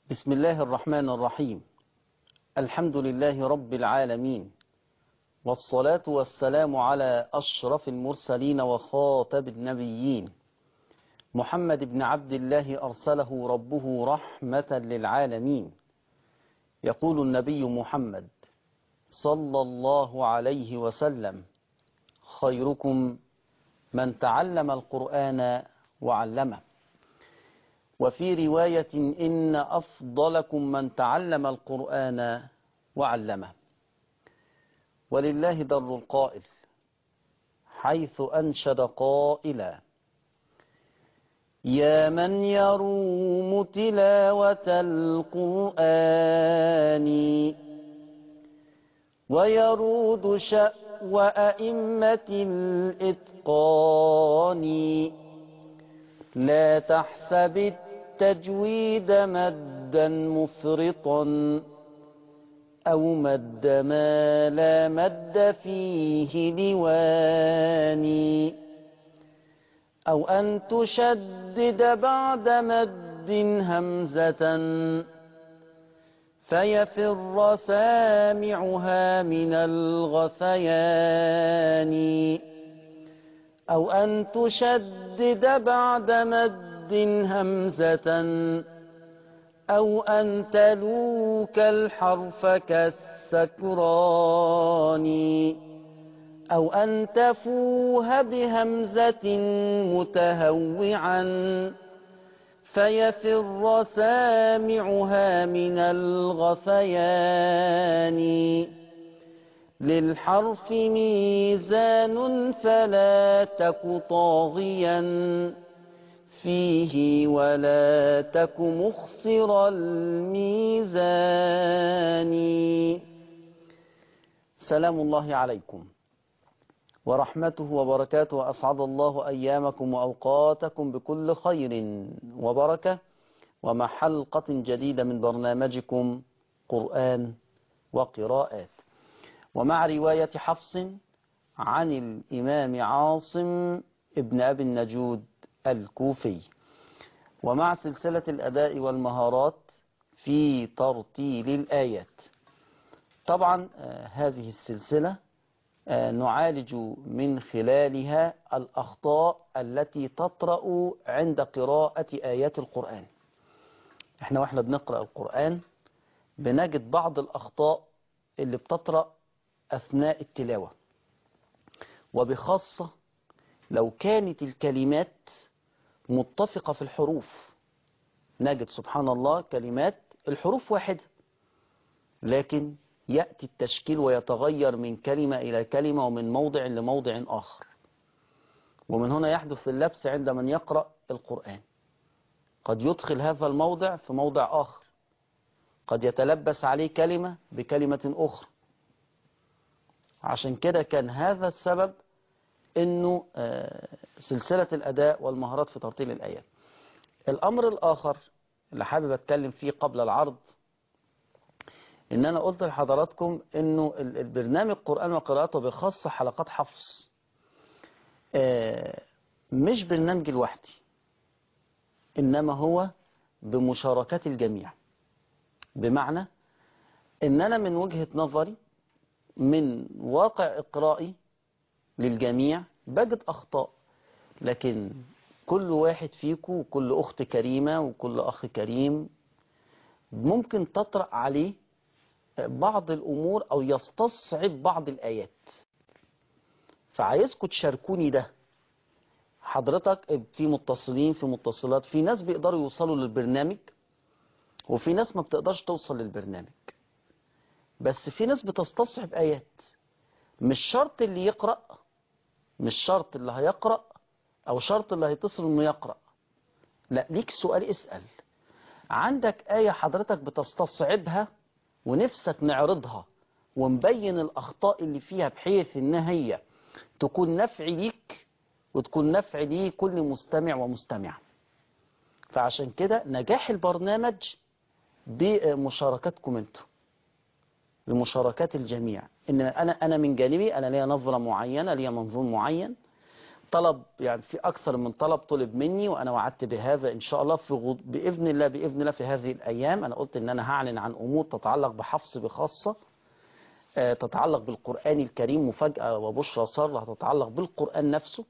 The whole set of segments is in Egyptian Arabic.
بسم الله الرحمن الرحيم الحمد لله رب العالمين والصلاة والسلام على أشرف المرسلين وخاتم النبيين محمد بن عبد الله أرسله ربه رحمة للعالمين يقول النبي محمد صلى الله عليه وسلم خيركم من تعلم القرآن وعلمه وفي رواية إن أفضلكم من تعلم القرآن وعلمه ولله در القائل حيث أنشد قائلا يا من يروم تلاوة القرآن ويرود شأو أئمة الإتقان لا تحسب التجويد مدا مفرطا أو مد ما لا مد فيه لواني أو أن تشدد بعد مد همزة فيفر سامعها من الغثيان أو أن تشدد بعد مد همزة أو أن تلوك الحرف كالسكران أو أن تفوه بهمزة متهوعا فيفر سامعها من الغثيان للحرف ميزان فلا تك طاغيا فيه ولا تك مخسر الميزان سلام الله عليكم ورحمته وبركاته أسعد الله أيامكم وأوقاتكم بكل خير وبركة ومع حلقة جديدة من برنامجكم قرآن وقراءات ومع رواية حفص عن الإمام عاصم ابن أبي النجود الكوفي ومع سلسلة الأداء والمهارات في ترتيل الآيات طبعا هذه السلسلة نعالج من خلالها الأخطاء التي تطرأ عند قراءة آيات القرآن احنا واحنا بنقرأ القرآن بنجد بعض الأخطاء اللي بتطرأ أثناء التلاوة وبخاصة لو كانت الكلمات متفقة في الحروف نجد سبحان الله كلمات الحروف واحدة لكن يأتي التشكيل ويتغير من كلمة إلى كلمة ومن موضع لموضع آخر ومن هنا يحدث اللبس عند من يقرأ القرآن قد يدخل هذا الموضع في موضع آخر قد يتلبس عليه كلمة بكلمة أخرى عشان كده كان هذا السبب انه سلسلة الاداء والمهارات في ترتيل الايات الامر الاخر اللي حابب اتكلم فيه قبل العرض ان انا قلت لحضراتكم انه البرنامج قرآن وقراءته بخاصة حلقات حفظ مش برنامج لوحدي انما هو بمشاركات الجميع بمعنى ان انا من وجهة نظري من واقع اقرائي للجميع بجد أخطاء لكن كل واحد فيكم وكل أخت كريمة وكل أخ كريم ممكن تطرأ عليه بعض الأمور أو يستصعب بعض الآيات فعايزكم تشاركوني ده حضرتك في متصلين في متصلات في ناس بيقدروا يوصلوا للبرنامج وفي ناس ما بتقدرش توصل للبرنامج بس في ناس بتستصعب آيات مش شرط اللي يقرأ مش شرط اللي هيقرأ أو شرط اللي هيتصل إنه يقرأ لا ليك سؤال اسأل عندك آية حضرتك بتستصعبها ونفسك نعرضها ونبين الأخطاء اللي فيها بحيث إنها هي تكون نفع ليك وتكون نفع ليه كل مستمع ومستمع فعشان كده نجاح البرنامج بمشاركاتكم انتم بمشاركات الجميع ان انا انا من جانبي انا ليا نظره معينه ليا منظور معين طلب يعني في أكثر من طلب طلب مني وأنا وعدت بهذا إن شاء الله في غض... بإذن الله بإذن الله في هذه الأيام أنا قلت إن أنا هعلن عن أمور تتعلق بحفص بخاصة آه، تتعلق بالقرآن الكريم مفاجأة وبشرى سارة هتتعلق بالقرآن نفسه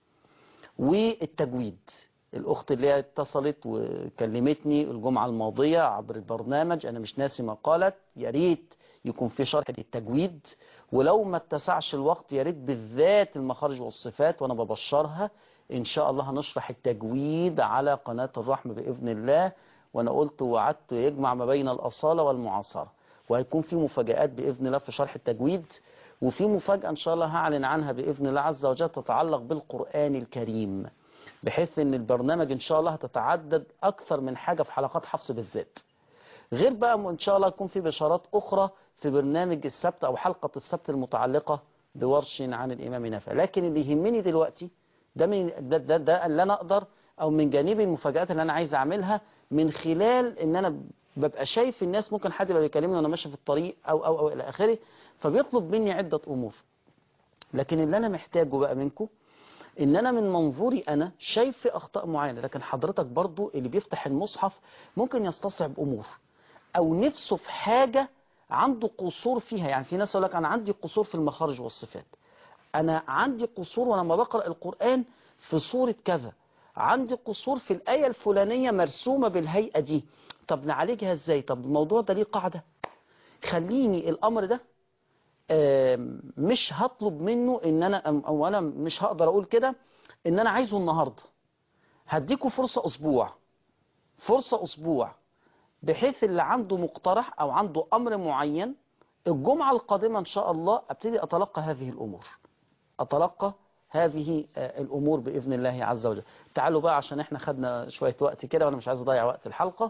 والتجويد الأخت اللي هي اتصلت وكلمتني الجمعة الماضية عبر البرنامج أنا مش ناسي ما قالت يا ريت يكون في شرح للتجويد ولو ما اتسعش الوقت يا ريت بالذات المخارج والصفات وأنا ببشرها إن شاء الله هنشرح التجويد على قناة الرحمة بإذن الله وأنا قلت وعدت يجمع ما بين الأصالة والمعاصرة وهيكون في مفاجآت بإذن الله في شرح التجويد وفي مفاجأة إن شاء الله هعلن عنها بإذن الله عز وجل تتعلق بالقرآن الكريم بحيث ان البرنامج ان شاء الله هتتعدد اكثر من حاجة في حلقات حفص بالذات غير بقى ان شاء الله يكون في بشارات اخرى في برنامج السبت او حلقة السبت المتعلقة بورش عن الامام نافع لكن اللي يهمني دلوقتي ده من ده, ده, ده اللي انا اقدر او من جانبي المفاجآت اللي انا عايز اعملها من خلال ان انا ببقى شايف الناس ممكن حد يبقى بيكلمني وانا ماشي في الطريق او او او الى اخره فبيطلب مني عدة امور لكن اللي انا محتاجه بقى منكم ان انا من منظوري انا شايف في اخطاء معينه لكن حضرتك برضو اللي بيفتح المصحف ممكن يستصعب امور او نفسه في حاجه عنده قصور فيها يعني في ناس يقول لك انا عندي قصور في المخارج والصفات انا عندي قصور وانا لما بقرا القران في سوره كذا عندي قصور في الايه الفلانيه مرسومه بالهيئه دي طب نعالجها ازاي طب الموضوع ده ليه قاعده خليني الامر ده آم، مش هطلب منه ان انا أم- او انا مش هقدر اقول كده ان انا عايزه النهارده هديكوا فرصة اسبوع فرصة اسبوع بحيث اللي عنده مقترح او عنده امر معين الجمعة القادمة ان شاء الله ابتدي اتلقى هذه الامور اتلقى هذه آه، الامور باذن الله عز وجل تعالوا بقى عشان احنا خدنا شوية وقت كده وانا مش عايز اضيع وقت الحلقة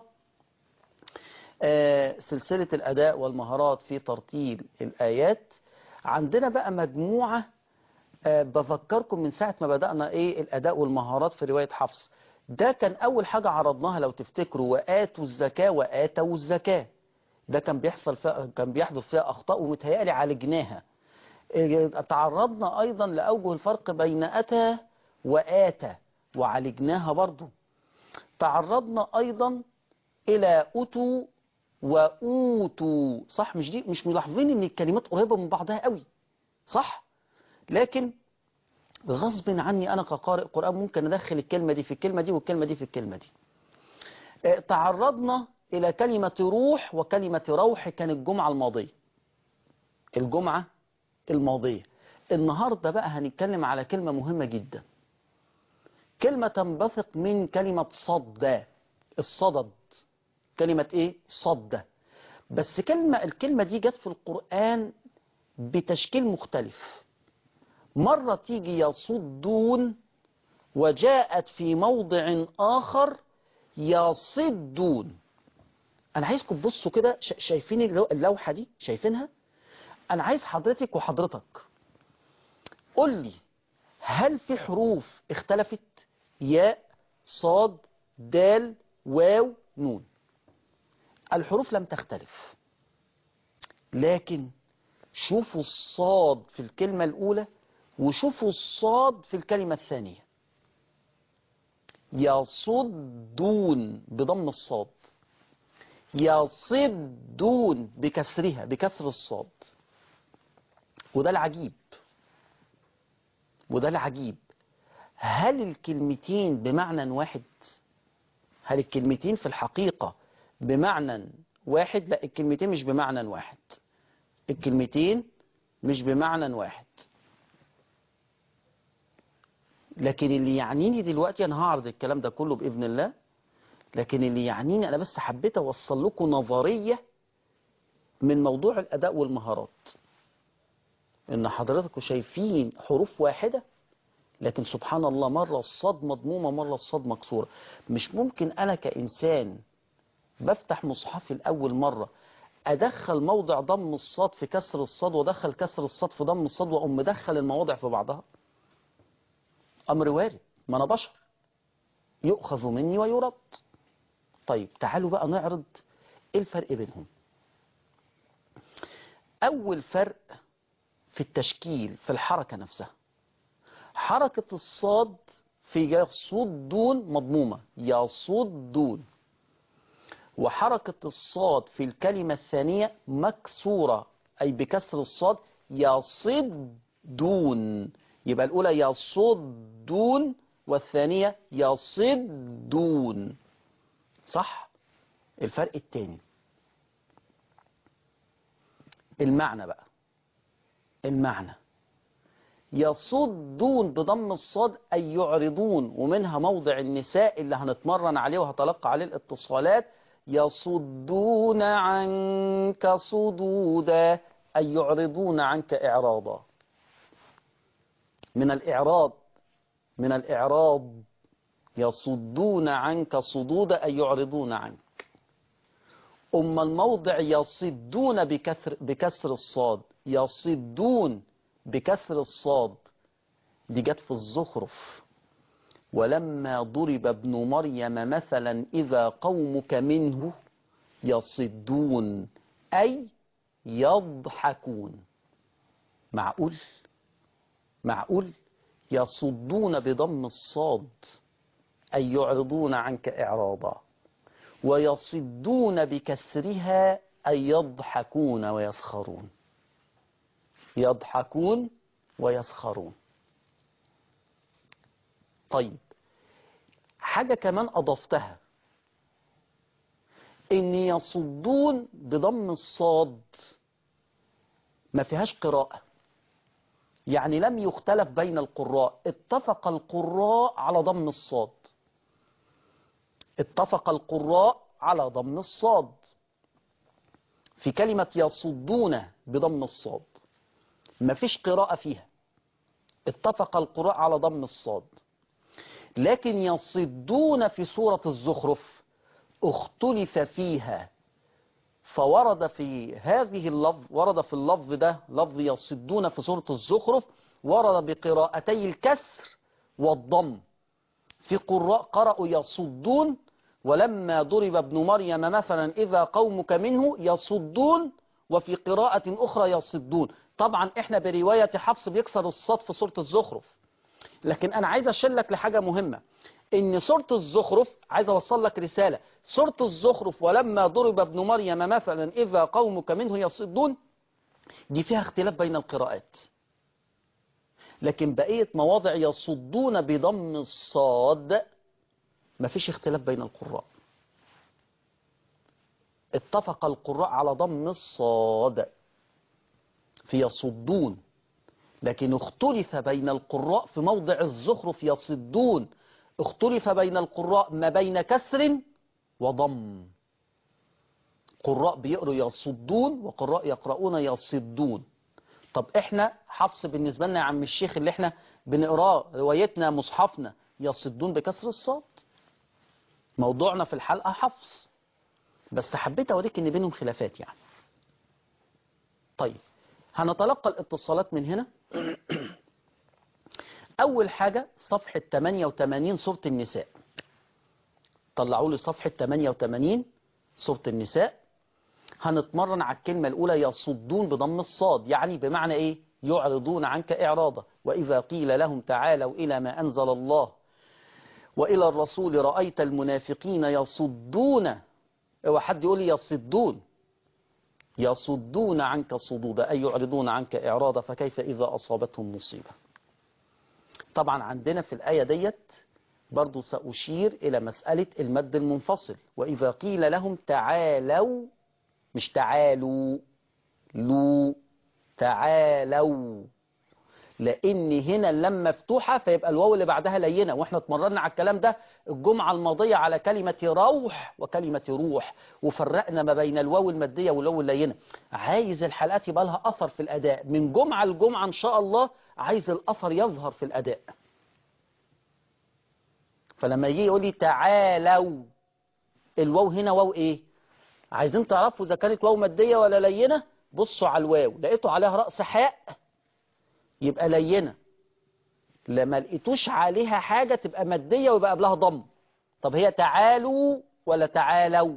آه، سلسلة الأداء والمهارات في ترتيل الآيات عندنا بقى مجموعة آه، بفكركم من ساعة ما بدأنا إيه الأداء والمهارات في رواية حفص ده كان أول حاجة عرضناها لو تفتكروا وآتوا الزكاة وآتوا الزكاة ده كان بيحصل فيها كان بيحدث فيها أخطاء ومتهيألي عالجناها آه، تعرضنا أيضا لأوجه الفرق بين أتى وآتى وعالجناها برضو تعرضنا أيضا إلى أتوا وأوتوا صح مش دي مش ملاحظين ان الكلمات قريبة من بعضها قوي صح لكن غصب عني انا كقارئ قرآن ممكن ادخل الكلمة دي في الكلمة دي والكلمة دي في الكلمة دي آه، تعرضنا الى كلمة روح وكلمة روح كان الجمعة الماضية الجمعة الماضية النهاردة بقى هنتكلم على كلمة مهمة جدا كلمة تنبثق من كلمة صد الصدد كلمة ايه صد بس كلمة الكلمة دي جت في القرآن بتشكيل مختلف مرة تيجي يصدون وجاءت في موضع آخر يصدون أنا عايزكم تبصوا كده شا- شايفين اللو- اللوحة دي شايفينها أنا عايز حضرتك وحضرتك قول لي هل في حروف اختلفت ياء صاد دال واو نون الحروف لم تختلف لكن شوفوا الصاد في الكلمة الأولى وشوفوا الصاد في الكلمة الثانية يصدون بضم الصاد يصدون بكسرها بكسر الصاد وده العجيب وده العجيب هل الكلمتين بمعنى واحد هل الكلمتين في الحقيقة بمعنى واحد لا الكلمتين مش بمعنى واحد الكلمتين مش بمعنى واحد لكن اللي يعنيني دلوقتي انا هعرض الكلام ده كله باذن الله لكن اللي يعنيني انا بس حبيت اوصل لكم نظريه من موضوع الاداء والمهارات ان حضراتكم شايفين حروف واحده لكن سبحان الله مرة الصاد مضمومة مرة الصاد مكسورة مش ممكن أنا كإنسان بفتح مصحفي الأول مرة أدخل موضع ضم الصاد في كسر الصاد وأدخل كسر الصاد في ضم الصاد وأقوم مدخل المواضع في بعضها أمر وارد ما أنا بشر يؤخذ مني ويرد طيب تعالوا بقى نعرض إيه الفرق بينهم أول فرق في التشكيل في الحركة نفسها حركة الصاد في يصدون مضمومة يصدون وحركة الصاد في الكلمة الثانية مكسورة أي بكسر الصاد يصدون يبقى الأولى يصدون والثانية يصدون صح الفرق الثاني المعنى بقى المعنى يصدون بضم الصاد أي يعرضون ومنها موضع النساء اللي هنتمرن عليه وهتلقى عليه الاتصالات يصدون عنك صدودا أي يعرضون عنك إعراضا من الإعراض من الإعراض يصدون عنك صدودا أي يعرضون عنك أما الموضع يصدون بكسر, بكسر الصاد يصدون بكسر الصاد دي جت في الزخرف ولما ضرب ابن مريم مثلا إذا قومك منه يصدون أي يضحكون معقول معقول يصدون بضم الصاد أي يعرضون عنك إعراضا ويصدون بكسرها أي يضحكون ويسخرون يضحكون ويسخرون طيب حاجة كمان أضفتها إن يصدون بضم الصاد ما فيهاش قراءة يعني لم يختلف بين القراء اتفق القراء على ضم الصاد اتفق القراء على ضم الصاد في كلمة يصدون بضم الصاد ما فيش قراءة فيها اتفق القراء على ضم الصاد لكن يصدون في سورة الزخرف اختلف فيها فورد في هذه اللفظ ورد في اللفظ ده لفظ يصدون في سورة الزخرف ورد بقراءتي الكسر والضم في قراء قرأوا يصدون ولما ضرب ابن مريم مثلا إذا قومك منه يصدون وفي قراءة أخرى يصدون طبعا احنا برواية حفص بيكسر الصاد في سورة الزخرف لكن أنا عايز أشلك لحاجة مهمة إن سورة الزخرف عايز أوصل لك رسالة سورة الزخرف ولما ضرب ابن مريم مثلا إذا قومك منه يصدون دي فيها اختلاف بين القراءات لكن بقية مواضع يصدون بضم الصاد ما فيش اختلاف بين القراء اتفق القراء على ضم الصاد في يصدون لكن اختلف بين القراء في موضع الزخرف يصدون اختلف بين القراء ما بين كسر وضم قراء بيقروا يصدون وقراء يقرؤون يصدون طب احنا حفص بالنسبة لنا يا عم الشيخ اللي احنا بنقراه روايتنا مصحفنا يصدون بكسر الصاد موضوعنا في الحلقة حفص بس حبيت اوريك ان بينهم خلافات يعني طيب هنتلقى الاتصالات من هنا اول حاجة صفحة 88 سورة النساء طلعوا لي صفحة 88 سورة النساء هنتمرن على الكلمة الأولى يصدون بضم الصاد يعني بمعنى إيه يعرضون عنك إعراضا وإذا قيل لهم تعالوا إلى ما أنزل الله وإلى الرسول رأيت المنافقين يصدون هو حد يقول لي يصدون يصدون عنك صدودا أي يعرضون عنك إعراضا فكيف إذا أصابتهم مصيبة طبعا عندنا في الآية ديت برضو سأشير إلى مسألة المد المنفصل وإذا قيل لهم تعالوا مش تعالوا لو تعالوا لأن هنا اللام مفتوحة فيبقى الواو اللي بعدها لينة وإحنا اتمرنا على الكلام ده الجمعة الماضية على كلمة روح وكلمة روح وفرقنا ما بين الواو المادية والواو اللينة عايز الحلقات يبقى لها أثر في الأداء من جمعة لجمعة إن شاء الله عايز الأثر يظهر في الأداء فلما يجي يقول لي تعالوا الواو هنا واو ايه عايزين تعرفوا اذا كانت واو ماديه ولا لينه بصوا على الواو لقيتوا عليها راس حاء يبقى لينه لما لقيتوش عليها حاجه تبقى ماديه ويبقى قبلها ضم طب هي تعالوا ولا تعالوا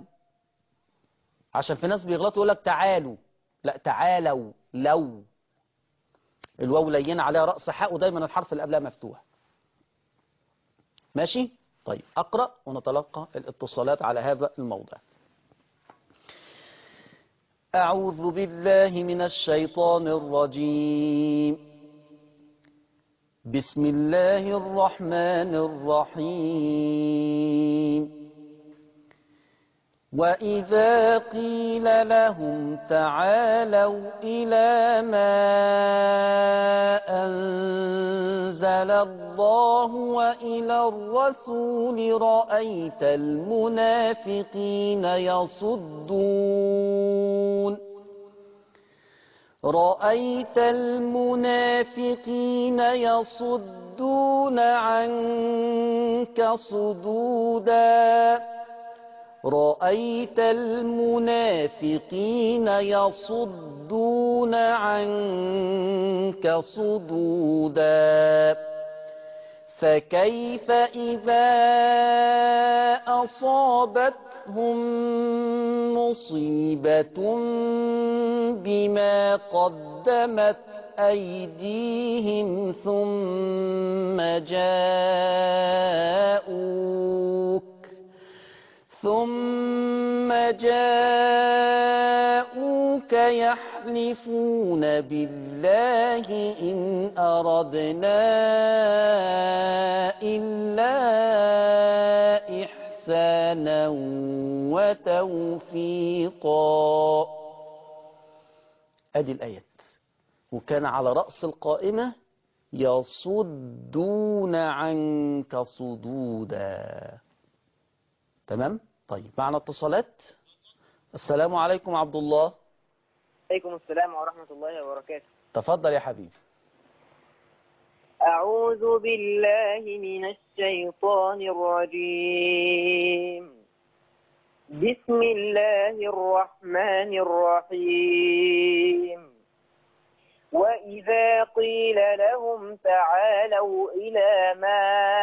عشان في ناس بيغلطوا يقول لك تعالوا لا تعالوا لو الواو لينة عليها رأس حاء ودايما الحرف اللي قبلها مفتوح ماشي طيب أقرأ ونتلقى الاتصالات على هذا الموضع أعوذ بالله من الشيطان الرجيم بسم الله الرحمن الرحيم وإذا قيل لهم تعالوا إلى ما أنزل الله وإلى الرسول رأيت المنافقين يصدون رأيت المنافقين يصدون عنك صدوداً رأيت المنافقين يصدون عنك صدودا فكيف إذا أصابتهم مصيبة بما قدمت أيديهم ثم جاءوك ثم جاءوك يحلفون بالله إن أردنا إلا إحسانا وتوفيقا أدي الآيات وكان على رأس القائمة يصدون عنك صدودا تمام طيب معنا اتصالات السلام عليكم عبد الله عليكم السلام ورحمة الله وبركاته تفضل يا حبيبي أعوذ بالله من الشيطان الرجيم بسم الله الرحمن الرحيم وإذا قيل لهم تعالوا إلى ما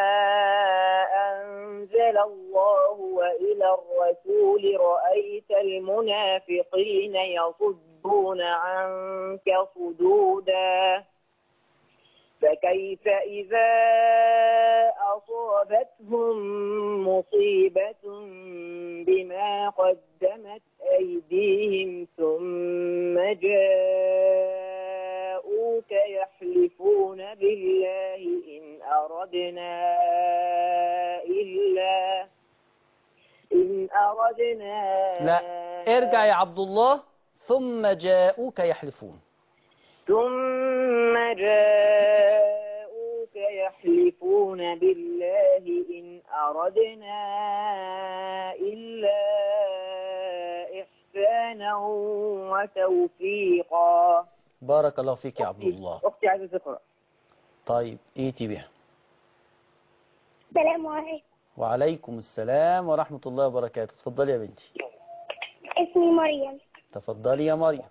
أنزل الله وإلى الرسول رأيت المنافقين يصدون عنك صدودا فكيف إذا أصابتهم مصيبة بما قدمت أيديهم ثم جاءوك يحلفون بالله إن أردنا إلا إن أردنا لا ارجع يا عبد الله ثم جاءوك يحلفون ثم جاءوك يحلفون بالله إن أردنا إلا إحسانا وتوفيقا بارك الله فيك يا عبد الله أختي عايزة تقرأ طيب ايتي بها السلام عليكم وعليكم السلام ورحمة الله وبركاته تفضلي يا بنتي اسمي مريم تفضلي يا مريم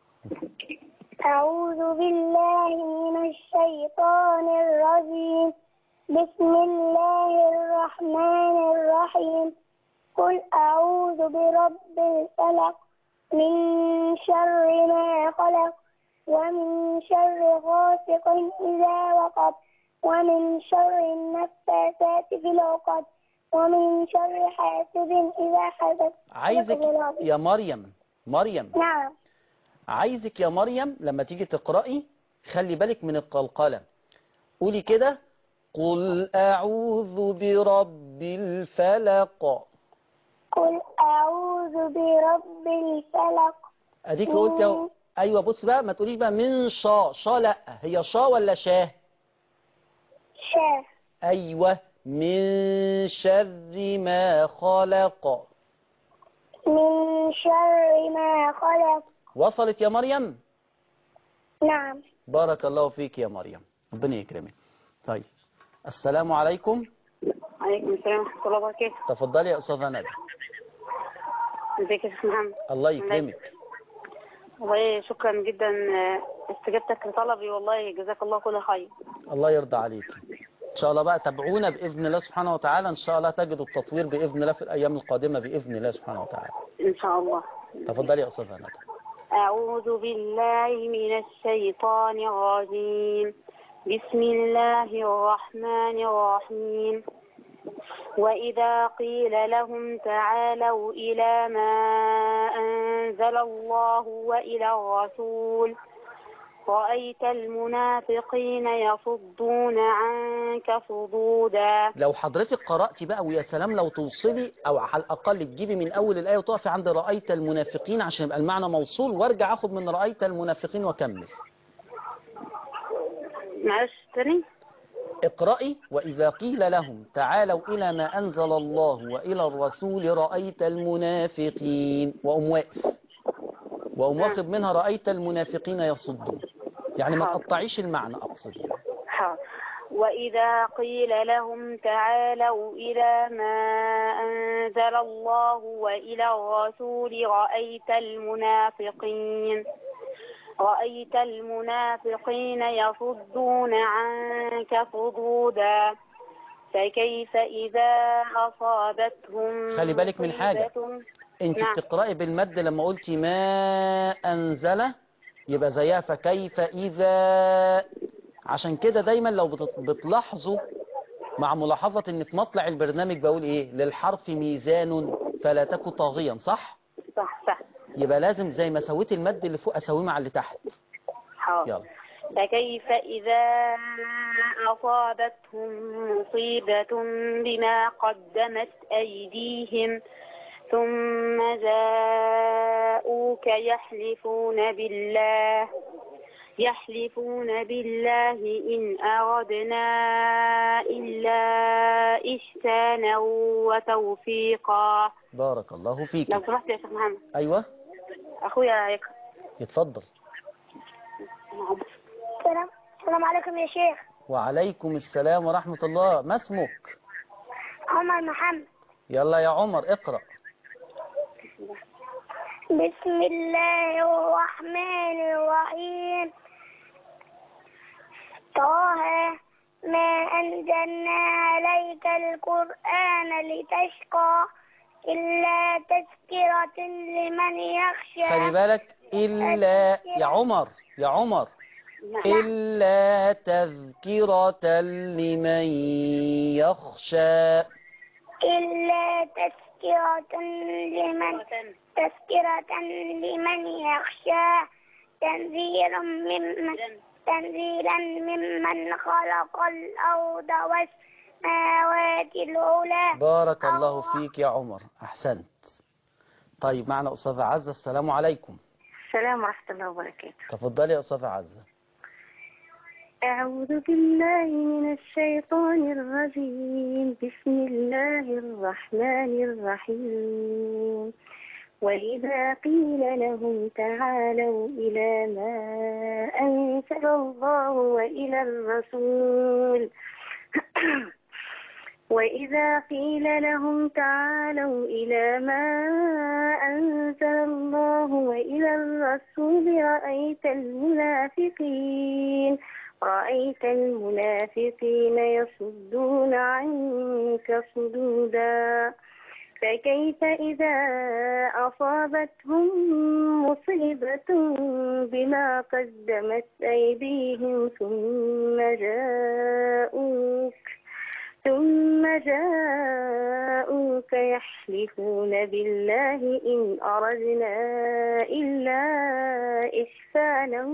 أعوذ بالله من الشيطان الرجيم بسم الله الرحمن الرحيم قل أعوذ برب الفلق من شر ما خلق ومن شر غاسق إذا وقب ومن شر النفاثات في العقد ومن شر حاسد إذا حسد عايزك يا مريم مريم نعم عايزك يا مريم لما تيجي تقرأي خلي بالك من القلقلة قولي كده قل أعوذ برب الفلق قل أعوذ برب الفلق اديك قلت يا ايوه بص بقى ما تقوليش بقى من شا شا لا هي شا ولا شاه شاه ايوه من شر ما خلق من شر ما خلق وصلت يا مريم نعم بارك الله فيك يا مريم ربنا يكرمك طيب السلام عليكم عليكم السلام ورحمة الله وبركاته تفضلي يا استاذه ندى ازيك يا شيخ محمد الله يكرمك والله شكرا جدا آه، استجابتك لطلبي والله جزاك الله كل خير الله يرضى عليك ان شاء الله بقى تابعونا باذن الله سبحانه وتعالى ان شاء الله تجدوا التطوير باذن الله في الايام القادمه باذن الله سبحانه وتعالى ان شاء الله تفضلي يا استاذه ندى أعوذ بالله من الشيطان الرجيم بسم الله الرحمن الرحيم وإذا قيل لهم تعالوا إلى ما أنزل الله وإلى الرسول رأيت المنافقين يصدون عنك صدودا لو حضرتك قرأتي بقى ويا سلام لو توصلي أو على الأقل تجيبي من أول الآية وتقفي عند رأيت المنافقين عشان يبقى المعنى موصول وارجع أخد من رأيت المنافقين وأكمل معلش تاني اقرأي وإذا قيل لهم تعالوا إلى ما أنزل الله وإلى الرسول رأيت المنافقين وأم واقف وأم واخد منها رأيت المنافقين يصدون يعني ما تقطعيش المعنى أقصد يعني. حاضر وإذا قيل لهم تعالوا إلى ما أنزل الله وإلى الرسول رأيت المنافقين رأيت المنافقين يصدون عنك صدودا فكيف إذا أصابتهم خلي بالك من حاجة. مصيبة- انت نعم. بتقرأي بالمد لما قلتي ما أنزل يبقى زيها فكيف إذا عشان كده دايما لو بت- بتلاحظوا مع ملاحظة ان في مطلع البرنامج بقول ايه للحرف ميزان فلا تكن طاغيا صح صح صح يبقى لازم زي ما سويت المد اللي فوق اسويه مع اللي تحت حاضر يلا فكيف إذا أصابتهم مصيبة بما قدمت أيديهم ثم جاءوك يحلفون بالله يحلفون بالله إن أردنا إلا إحسانا وتوفيقا بارك الله فيك لو سمحت يا شيخ محمد ايوه أخويا يقرأ يتفضل السلام السلام عليكم يا شيخ وعليكم السلام ورحمة الله ما اسمك عمر محمد يلا يا عمر اقرأ بسم الله الرحمن الرحيم طه ما أنزلنا عليك القرآن لتشقى إلا تذكرة لمن يخشى خلي بالك إلا يا عمر يا عمر إلا تذكرة لمن يخشى إلا تذكرة لمن تذكرة لمن يخشى تنزيلا ممن تنزيلا ممن خلق الأرض والسماوات العلى بارك الله فيك يا عمر أحسنت طيب معنا أستاذة عزة السلام عليكم السلام ورحمة الله وبركاته تفضلي يا أستاذة عزة أعوذ بالله من الشيطان الرجيم بسم الله الرحمن الرحيم وإذا قيل لهم تعالوا إلى ما أنزل الله وإلى الرسول وإذا قيل لهم تعالوا إلى ما أنزل الله وإلى الرسول رأيت المنافقين رأيت المنافقين يصدون عنك صدودا فكيف إذا أصابتهم مصيبة بما قدمت أيديهم ثم جاءوك ثم جاءوك يحلفون بالله إن أردنا إلا إحسانا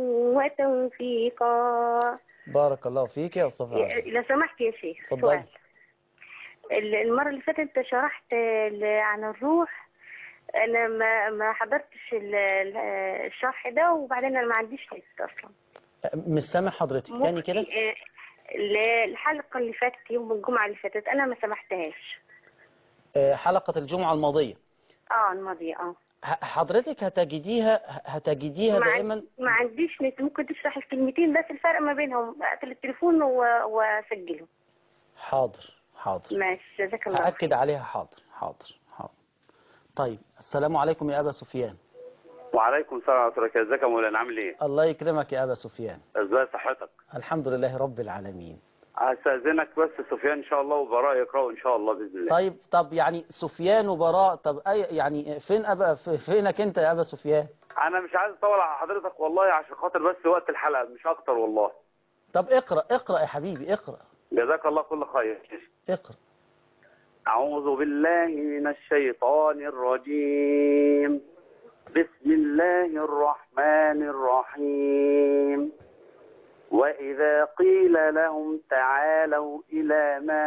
وتوفيقا بارك الله فيك يا أستاذة عزة لو سمحت يا شيخ اتفضلي. سؤال ال- المرة اللي فاتت انت شرحت ال- عن الروح انا ما ما حضرتش ال- ال- الشرح ده وبعدين انا ما عنديش نت اصلا مش سامع حضرتك تاني كده ممكن- آه، ال- الحلقة اللي فاتت يوم الجمعة اللي فاتت انا ما سمحتهاش آه، حلقة الجمعة الماضية اه الماضية اه ح- حضرتك هتجديها هتجديها ما, دائما عن- ما عنديش نت ممكن تشرح الكلمتين بس الفرق ما بينهم اقفل التليفون و- واسجله حاضر حاضر ماشي جزاك الله خير. هأكد عليها حاضر حاضر حاضر طيب السلام عليكم يا أبا سفيان وعليكم السلام ورحمة الله وبركاته ازيك يا مولانا عامل ايه؟ الله يكرمك يا أبا سفيان ازاي صحتك؟ الحمد لله رب العالمين هستأذنك بس سفيان ان شاء الله وبراء يقرأوا ان شاء الله باذن الله طيب طب يعني سفيان وبراء طب أي يعني فين أبا في- فينك أنت يا أبا سفيان انا مش عايز اطول على حضرتك والله عشان خاطر بس وقت الحلقه مش اكتر والله طب اقرأ اقرأ يا حبيبي اقرأ جزاك الله كل خير اقرأ أعوذ بالله من الشيطان الرجيم بسم الله الرحمن الرحيم وإذا قيل لهم تعالوا إلى ما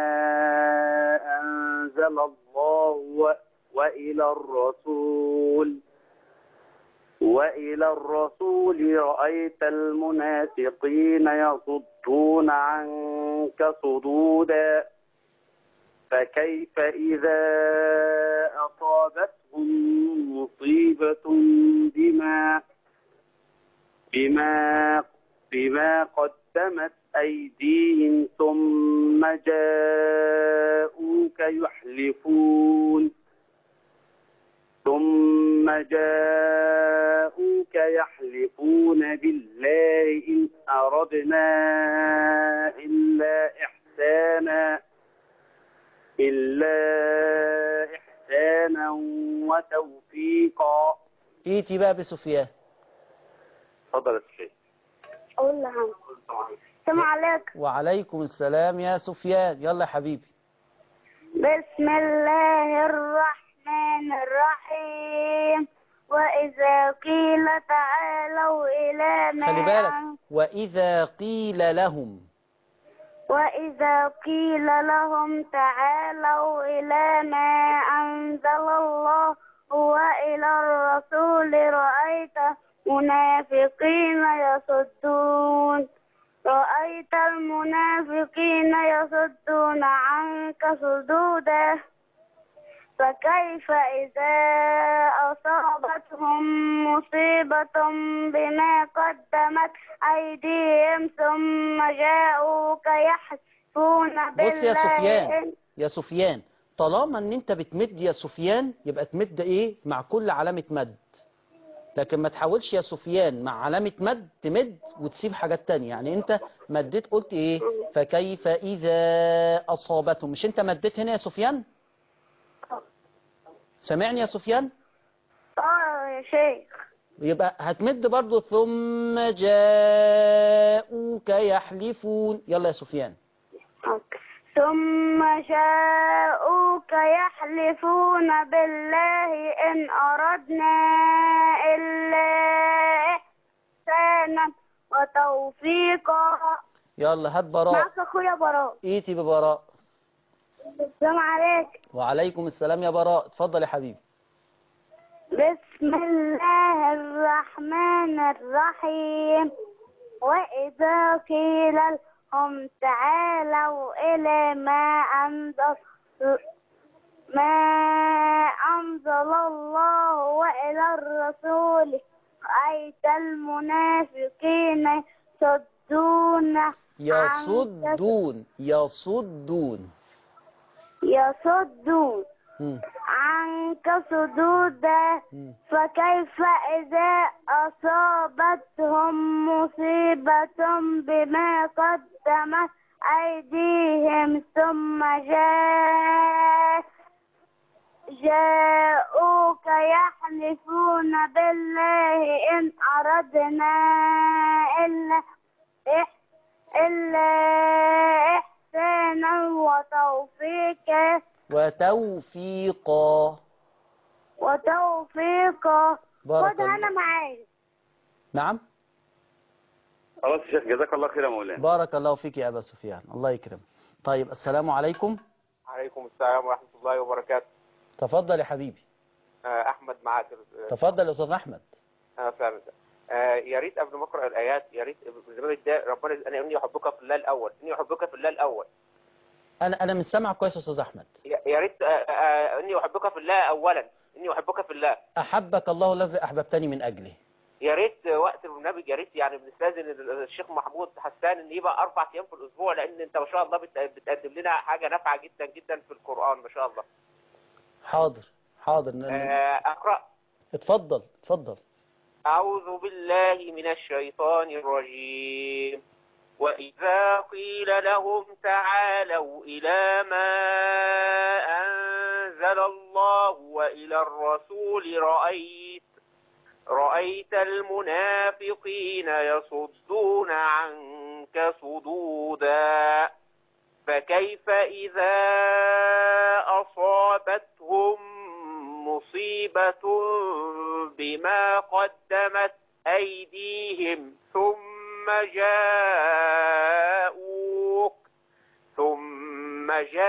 أنزل الله و- وإلى الرسول وإلى الرسول رأيت المنافقين يصدون عنك صدودا فكيف إذا أصابتهم مصيبة بما بما بما قدمت أيديهم ثم جاءوك يحلفون ثم جاءوك يحلفون بالله إن أردنا إلا إحسانا إلا إحسانا وتوفيقا ايتي بقى بسفيان تفضل يا شيخ أقول لها السلام عليكم وعليكم السلام يا سفيان يلا يا حبيبي بسم الله الرحمن الرحيم وإذا قيل تعالوا إلى ما خلي بالك وإذا قيل لهم وإذا قيل لهم تعالوا إلى ما أنزل الله وإلى الرسول رأيت المنافقين يصدون رأيت المنافقين يصدون عنك صدودا فكيف إذا أصابتهم مصيبة بما قدمت أيديهم ثم جاءوك يحلفون بالله بص يا سفيان إن- يا سفيان طالما ان انت بتمد يا سفيان يبقى تمد ايه مع كل علامة مد لكن ما تحاولش يا سفيان مع علامة مد تمد وتسيب حاجات تانية يعني انت مديت قلت ايه فكيف اذا اصابتهم مش انت مديت هنا يا سفيان سامعني يا سفيان اه يا شيخ يبقى هتمد برضو ثم جاءوك يحلفون يلا يا سفيان أوكي. ثم جاءوك يحلفون بالله إن أردنا إلا إحسانا وتوفيقا يلا هات براء معك أخويا براء ايتي ببراء السلام عليكم وعليكم السلام يا براء اتفضل يا حبيبي بسم الله الرحمن الرحيم وإذا قيل لهم تعالوا إلى ما أنزل ما أنزل الله وإلى الرسول رأيت المنافقين يصدون عنك يصدون يصدون يصدون مم. عنك صدودا مم. فكيف إذا أصابتهم مصيبة بما قدمت أيديهم ثم جاء جاءوك يحلفون بالله إن أردنا إلا إح إلا إحسانا وتوفيقا وتوفيقا وتوفيقا بارك خدها الله. أنا معايا نعم خلاص يا شيخ جزاك الله خير يا مولانا بارك الله فيك يا أبا سفيان الله يكرم طيب السلام عليكم عليكم السلام ورحمة الله وبركاته تفضل يا حبيبي آه، أحمد معاذ تفضل يا أستاذ أحمد أنا فاهم آه، يا ريت قبل ما أقرأ الآيات يا ريت البرنامج ده ربنا أنا إني أحبك في الله الأول إني أحبك في الله الأول أنا أنا مش سامعك كويس يا أستاذ أحمد يا يا ريت آه، آه، إني أحبك في الله أولا إني أحبك في الله أحبك الله الذي أحببتني من أجله يا ريت آه، وقت البرنامج يا ريت يعني بنستاذن الشيخ محمود حسان ان يبقى اربع ايام في الاسبوع لان انت ما شاء الله بت- بتقدم لنا حاجه نافعه جدا جدا في القران ما شاء الله حاضر حاضر ن- ن- آه، اقرا اتفضل اتفضل أعوذ بالله من الشيطان الرجيم وإذا قيل لهم تعالوا إلى ما أنزل الله وإلى الرسول رأيت رأيت المنافقين يصدون عنك صدودا فكيف إذا أصابتهم مصيبة بما قدمت أيديهم ثم جاءوك ثم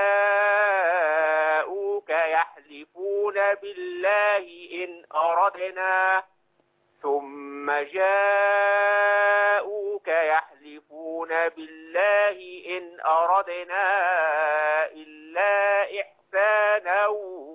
جاءوك يحلفون بالله إن أردنا ثم جاءوك يحلفون بالله إن أردنا إلا إحسانا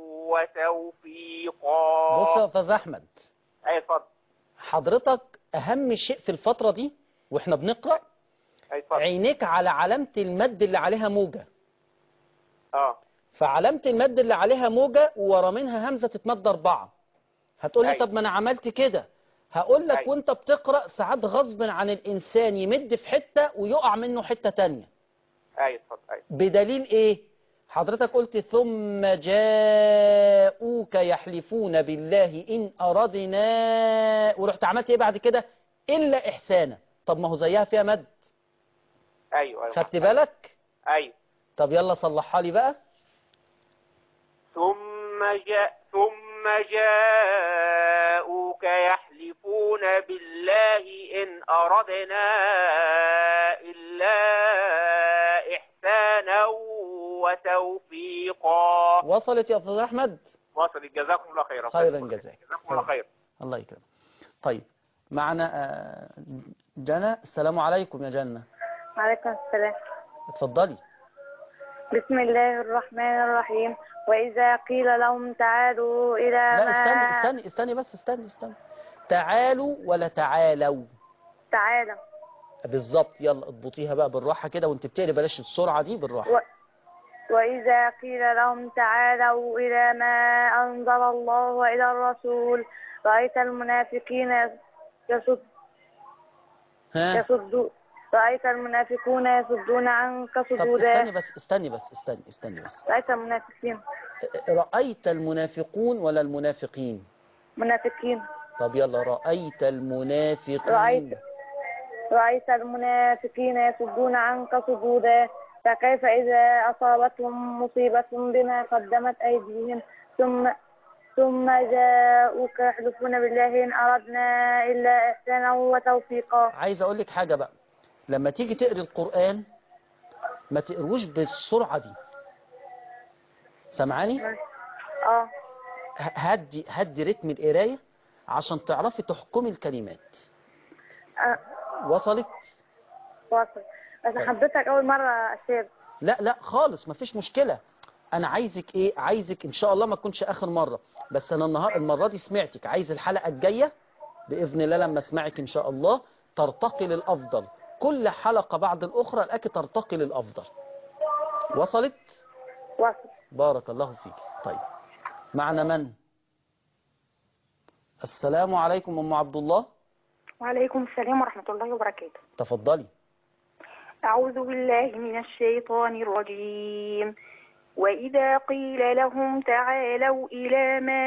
وتوفيقا بص يا استاذ احمد أي اتفضل حضرتك اهم شيء في الفترة دي واحنا بنقرأ أي اتفضل عينيك على علامة المد اللي عليها موجة اه فعلامة المد اللي عليها موجة ورا منها همزة تتمد أربعة هتقول لي أيوة. طب ما أنا عملت كده هقول لك أيوة. وانت بتقرأ ساعات غصب عن الإنسان يمد في حتة ويقع منه حتة تانية أي اتفضل أي بدليل إيه حضرتك قلت ثم جاءوك يحلفون بالله إن أردنا ورحت عملت إيه بعد كده إلا إحسانا طب ما هو زيها فيها مد أيوه أيوه خدت بالك أيوه طب يلا صلحها لي بقى ثم جاء ثم جاءوك يحلفون بالله إن أردنا إلا إحسانا وتوفيقا وصلت يا أستاذ أحمد وصل جزاكم الله خيرا خيرا جزاك جزاكم الله خير الله يكرمك طيب معنا آه، جنى السلام عليكم يا جنة وعليكم السلام اتفضلي بسم الله الرحمن الرحيم وإذا قيل لهم تعالوا إلى لا ما استني استني استني بس استني استني تعالوا ولا تعالوا تعالى بالظبط يلا اضبطيها بقى بالراحة كده وانت بتقري بلاش السرعة دي بالراحة و... وإذا قيل لهم تعالوا إلى ما أنزل الله وإلى الرسول رأيت المنافقين يصد ها يصدون رأيت المنافقون يصدون عنك طب صدودا استني بس استني بس استني استني بس رأيت المنافقين رأيت المنافقون ولا المنافقين منافقين طب يلا رأيت المنافقين رأيت رأيت المنافقين يصدون عنك صدودا فكيف إذا أصابتهم مصيبة بما قدمت أيديهم ثم ثم جاءوك يحلفون بالله إن أردنا إلا إحسانا وتوفيقا عايز اقول لك حاجة بقى لما تيجي تقري القرآن ما تقروش بالسرعة دي سامعاني اه ه- هدي هدي رتم القراية عشان تعرفي تحكمي الكلمات آه، وصلت واصل بس طيب. حضرتك أول مرة أسير لا لا خالص مفيش مشكلة انا عايزك ايه عايزك ان شاء الله ما تكونش اخر مرة بس انا النهار المرة دي سمعتك عايز الحلقة الجاية باذن الله لما اسمعك ان شاء الله ترتقي للافضل كل حلقة بعد الاخرى الاقي ترتقي للافضل وصلت واصل بارك الله فيك طيب معنا من السلام عليكم ام عبد الله وعليكم السلام ورحمة الله وبركاته تفضلي أعوذ بالله من الشيطان الرجيم وإذا قيل لهم تعالوا إلى ما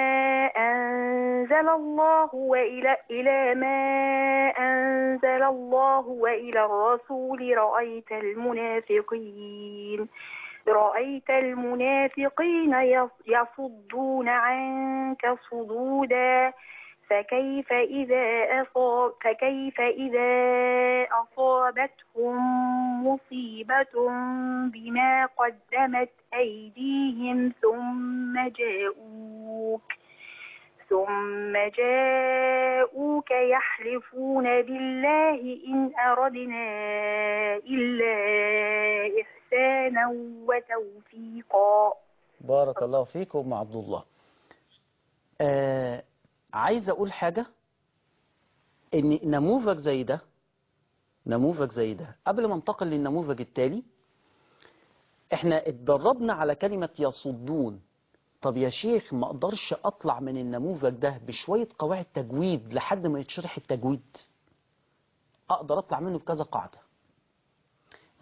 أنزل الله وإلى إلى ما أنزل الله وإلى الرسول رأيت المنافقين رأيت المنافقين يص- يصدون عنك صدودا فكيف إذا أصاب فكيف إذا أصابتهم مصيبة بما قدمت أيديهم ثم جاءوك ثم جاءوك يحلفون بالله إن أردنا إلا إحسانا وتوفيقا بارك الله فيك ام عبد الله آه عايز اقول حاجة ان نموذج زي ده نموذج زي ده قبل ما انتقل للنموذج التالي احنا اتدربنا على كلمة يصدون طب يا شيخ ما اقدرش اطلع من النموذج ده بشوية قواعد تجويد لحد ما يتشرح التجويد اقدر اطلع منه بكذا قاعدة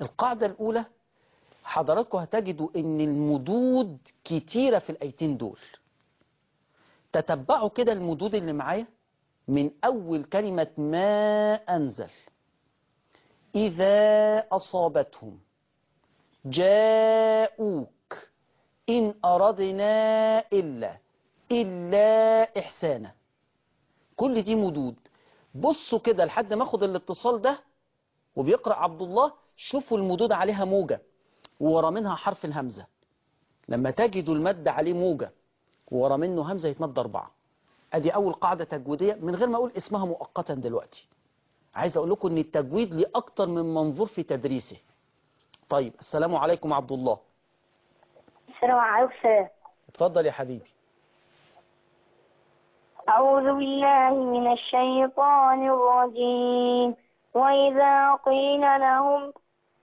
القاعدة الأولى حضراتكم هتجدوا ان المدود كتيرة في الآيتين دول تتبعوا كده المدود اللي معايا من أول كلمة ما أنزل إذا أصابتهم جاءوك إن أردنا إلا إلا إحسانا كل دي مدود بصوا كده لحد ما اخد الاتصال ده وبيقرأ عبد الله شوفوا المدود عليها موجة وورا منها حرف الهمزة لما تجدوا المد عليه موجة وورا منه همزة يتمد أربعة أدي أول قاعدة تجويدية من غير ما أقول اسمها مؤقتا دلوقتي عايز أقول لكم أن التجويد ليه أكتر من منظور في تدريسه طيب السلام عليكم عبد الله السلام عليكم السلام اتفضل يا حبيبي أعوذ بالله من الشيطان الرجيم وإذا قيل لهم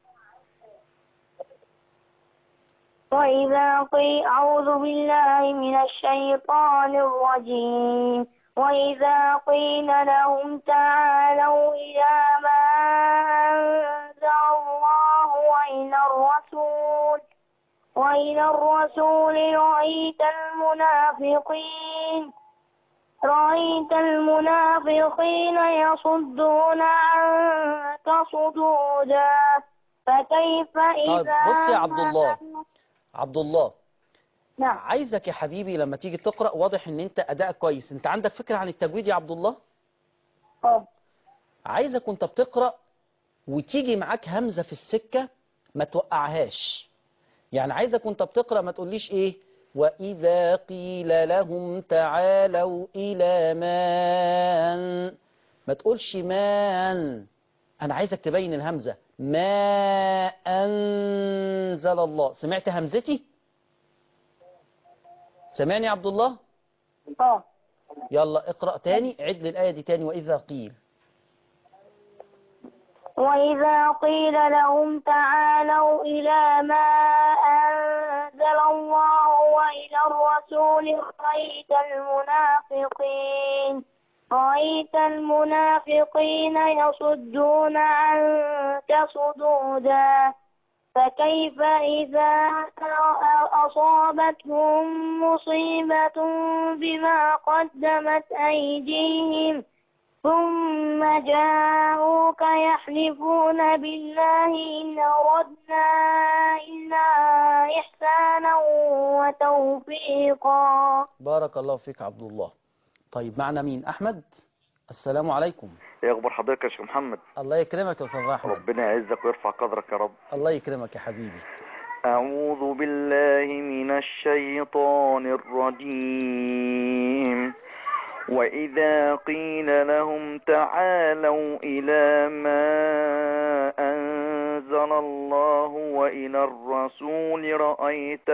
وإذا قيل أعوذ بالله من الشيطان الرجيم وإذا قيل لهم تعالوا إلى ما أنزل الله وإلى الرسول وإلى الرسول رأيت المنافقين رأيت المنافقين يصدون عنك صدودا فكيف إذا بص يا عبد الله. ما- عبد الله نعم عايزك يا حبيبي لما تيجي تقرأ واضح ان انت ادائك كويس انت عندك فكرة عن التجويد يا عبد الله اه عايزك وانت بتقرأ وتيجي معاك همزة في السكة ما توقعهاش يعني عايزك وانت بتقرأ ما تقوليش ايه وإذا قيل لهم تعالوا إلى ما ما تقولش ما أنا عايزك تبين الهمزة ما أنزل الله سمعت همزتي سمعني يا عبد الله اه يلا اقرأ تاني عد لي الآية دي تاني وإذا قيل وإذا قيل لهم تعالوا إلى ما أنزل الله وإلى الرسول رأيت المنافقين رأيت المنافقين يصدون عنك صدودا فكيف إذا أصابتهم مصيبة بما قدمت أيديهم ثم جاءوك يحلفون بالله إن أردنا إلا إحسانا وتوفيقا بارك الله فيك عبد الله طيب معنا مين أحمد السلام عليكم ايه اخبار حضرتك يا شيخ محمد الله يكرمك يا أستاذ أحمد ربنا يعزك ويرفع قدرك يا رب الله يكرمك يا حبيبي أعوذ بالله من الشيطان الرجيم وإذا قيل لهم تعالوا إلى ما أنزل الله وإلى الرسول رأيت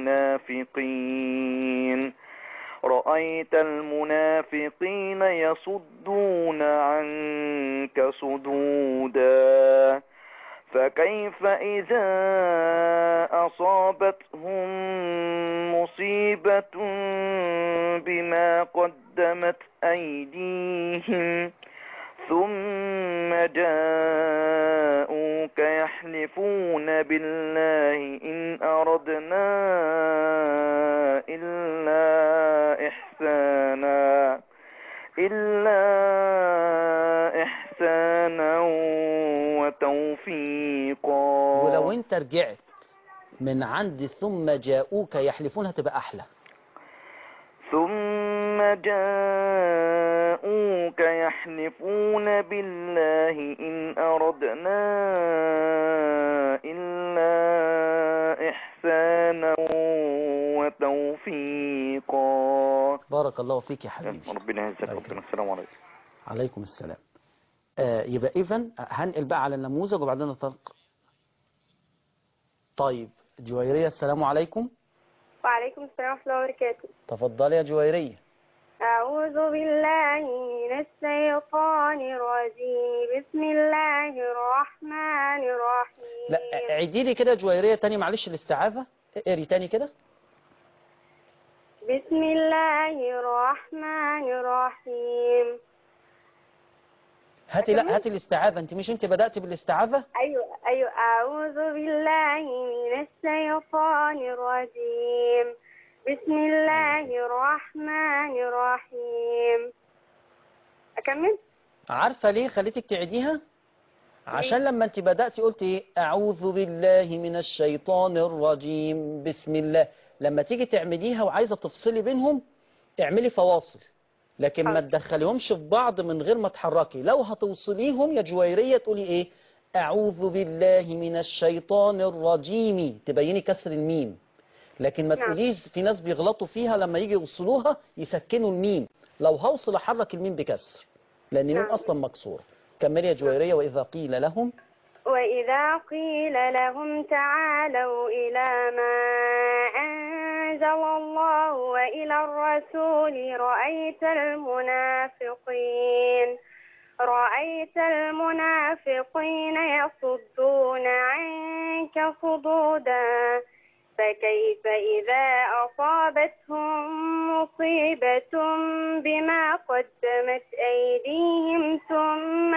المنافقين رأيت المنافقين يصدون عنك صدودا فكيف إذا أصابتهم مصيبة بما قدمت أيديهم ثم جاءوك يحلفون بالله إن أردنا إلا إحسانا إلا إحسانا وتوفيقا ولو انت رجعت من عند ثم جاءوك يحلفون هتبقى أحلى ثم جاءوك يحلفون بالله إن أردنا إلا إحسانا وتوفيقا بارك الله فيك يا حبيبي ربنا يعزك ربنا السلام عليكم عليكم السلام آه يبقى إذا هنقل بقى على النموذج وبعدين نطلق طيب جويرية السلام عليكم وعليكم السلام ورحمة الله وبركاته تفضلي يا جويرية أعوذ بالله من الشيطان الرجيم بسم الله الرحمن الرحيم لا عيدي لي كده جويرية تاني معلش الاستعاذة اقري تاني كده بسم الله الرحمن الرحيم هاتي لا أكمل؟ هاتي الاستعاذة انت مش انت بدأت بالاستعاذة أيوة أيوة أعوذ بالله من الشيطان الرجيم بسم الله الرحمن الرحيم أكمل؟ عارفة ليه خليتك تعيديها عشان لما انت بدأتي قلت ايه اعوذ بالله من الشيطان الرجيم بسم الله لما تيجي تعمليها وعايزة تفصلي بينهم اعملي فواصل لكن ما حاضر. تدخليهمش في بعض من غير ما تحركي لو هتوصليهم يا جويرية تقولي ايه اعوذ بالله من الشيطان الرجيم تبيني كسر الميم لكن ما نعم. تقوليش في ناس بيغلطوا فيها لما يجي يوصلوها يسكنوا الميم لو هوصل احرك الميم بكسر لان الميم نعم. اصلا مكسور كملي يا جويرية واذا قيل لهم وإذا قيل لهم تعالوا إلى ما أنزل الله وإلى الرسول رأيت المنافقين رأيت المنافقين يصدون عنك صدودا فكيف إذا أصابتهم مصيبة بما قدمت أيديهم ثم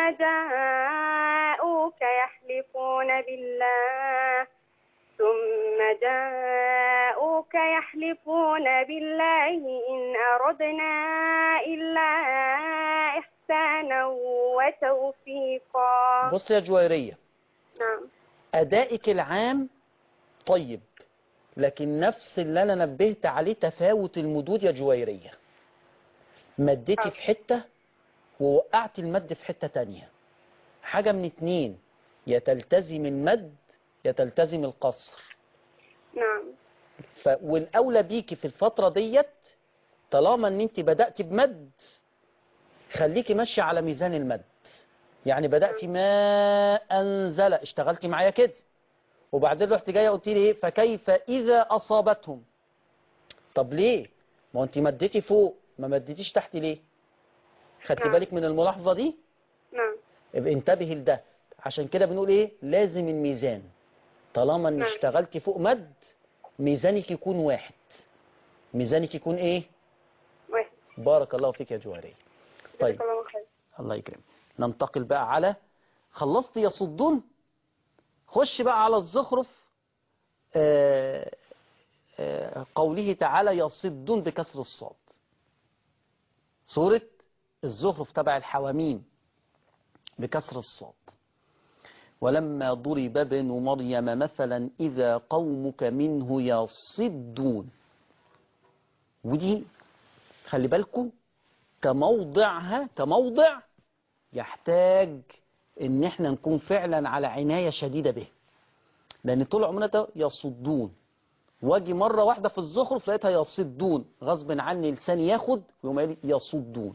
جاءوك يحلفون بالله ثم جاءوك يحلفون بالله إن أردنا إلا إحسانا وتوفيقا بص يا جويرية نعم أدائك العام طيب لكن نفس اللي أنا نبهت عليه تفاوت المدود يا جويرية مديتي في حتة ووقعت المد في حتة تانية حاجة من اتنين يا تلتزم المد يا تلتزم القصر نعم ف... والأولى بيكي في الفترة ديت طالما ان انت بدأت بمد خليكي ماشية على ميزان المد يعني بدأتي ما أنزل اشتغلتي معايا كده وبعدين رحت جاية قلت لي ايه فكيف إذا أصابتهم طب ليه ما هو انت مديتي فوق ما مديتيش تحت ليه خدتي نعم. بالك من الملاحظة دي نعم يبقى انتبهي لده عشان كده بنقول ايه لازم الميزان طالما ان نعم. اشتغلتي فوق مد ميزانك يكون واحد ميزانك يكون ايه واحد بارك الله فيك يا جوهرية طيب جزاك الله خير الله يكرم ننتقل بقى على خلصت يصدون خش بقى على الزخرف آه، آه، قوله تعالى يصدون بكسر الصاد سورة الزخرف تبع الحواميم بكسر الصاد ولما ضرب ابن مريم مثلا إذا قومك منه يصدون ودي خلي بالكم كموضعها كموضع يحتاج ان احنا نكون فعلا على عناية شديدة به لان طول عمرنا ده يصدون واجي مرة واحدة في الزخرف لقيتها يصدون غصب عني لساني ياخد ويقوم قايل لي يصدون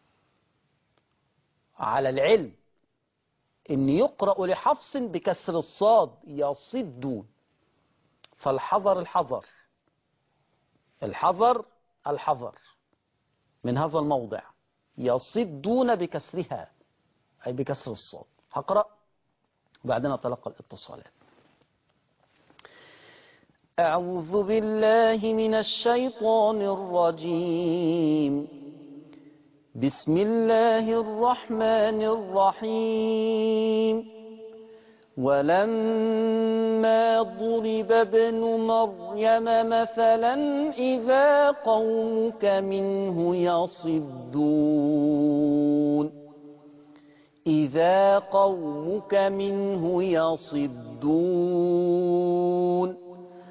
على العلم ان يقرأ لحفص بكسر الصاد يصدون فالحذر الحذر الحذر الحذر من هذا الموضع يصدون بكسرها أي بكسر الصاد هقرأ وبعدين أتلقى الاتصالات أعوذ بالله من الشيطان الرجيم بسم الله الرحمن الرحيم ولما ضرب ابن مريم مثلا إذا قومك منه يصدون إذا قومك منه يصدون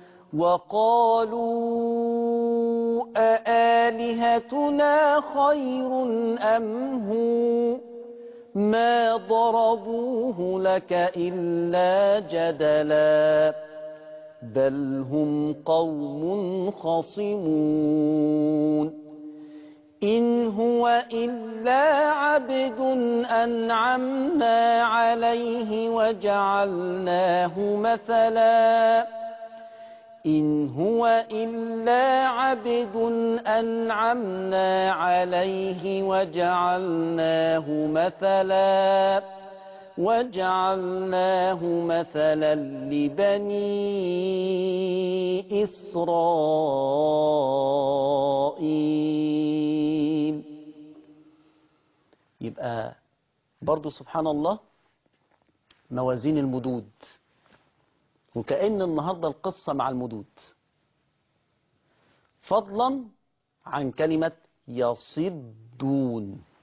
وقالوا أآلهتنا خير أم هو ما ضربوه لك إلا جدلا بل هم قوم خصمون إن هو إلا عبد أنعمنا عليه وجعلناه مثلا إن هو إلا عبد أنعمنا عليه وجعلناه مثلا وجعلناه مثلا لبني إسرائيل يبقى برضو سبحان الله موازين المدود وكأن النهاردة القصة مع المدود فضلا عن كلمة يصدون